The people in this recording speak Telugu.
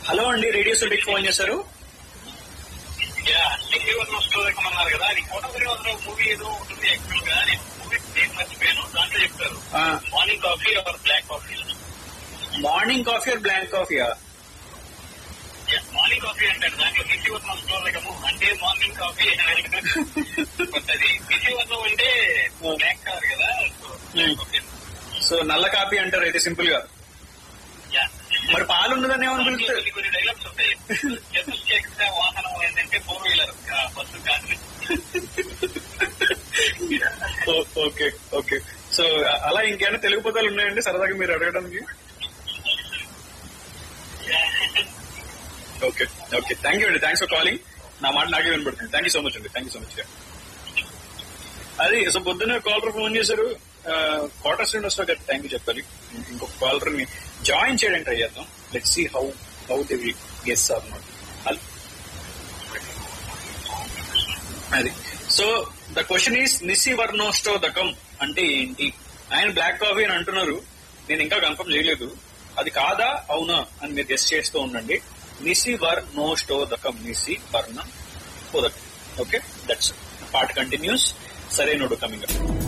హలో అండి రేడియో సిటీకి ఫోన్ చేశారు యా నిఖిల్ వస్తున్నారు కదా అది కోటగిరి మూవీ ఏదో ఉంటుంది యాక్చువల్ గా నేను మూవీ నేను మర్చిపోయాను దాంట్లో చెప్తారు ఆ, morning coffee or black coffee morning coffee or blank కాఫీయా మార్నింగ్ కాఫీ అంటారు దాంట్లో నిత్యవర్ణం శ్లోకము అంటే మార్నింగ్ కాఫీ బట్ అది నిత్యవర్ణం అంటే బ్లాక్ కాదు కదా Hmm. సో నల్ల కాఫీ అంటారు అయితే సింపుల్ గా మరి పాలు ఉన్నదని ఏమని పిలుస్తారు కొన్ని కొన్ని డైలాగ్స్ ఉంటాయి చతుష్కేక్ష వాహనం ఏంటంటే ఫోర్ వీలర్ బస్సు కాదు ఓ- ఓకే ఓకే సో అ- అలా ఇంకేమైనా తెలుగు పదాలు ఉన్నాయండి సరదాగా మీరు అడగడానికి ఓకే ఓకే థ్యాంక్ యూ అండి థ్యాంక్స్ ఫర్ కాలింగ్ నా మాట నాకే వినపడుతుంది థ్యాంక్ యూ సో మచ్ అండి థ్యాంక్ యూ సో మచ్ అది సో పొద్దున్న కాలర్ ఫోన్ చేశారు కోట శ్రీనివాసరావు గారు థ్యాంక్ యూ చెప్పాలి ఇంకొక కాలర్ ని జాయిన్ చేయడానికి ట్రై చేద్దాం let see how how the guess are not అది సో ద క్వశ్చన్ ఈస్ నిసి వర్ణోష్టోదకం అంటే ఏంటి ఆయన బ్లాక్ కాఫీ అని అంటున్నారు నేను ఇంకా కన్ఫర్మ్ చేయలేదు అది కాదా అవునా అని మీరు గెస్ట్ చేస్తూ ఉండండి నిసి వర్ణోష్టోదకం నిసి వర్ణ ఉదకం ఓకే దట్స్ పార్ట్ కంటిన్యూస్ సరైనడు కమింగ్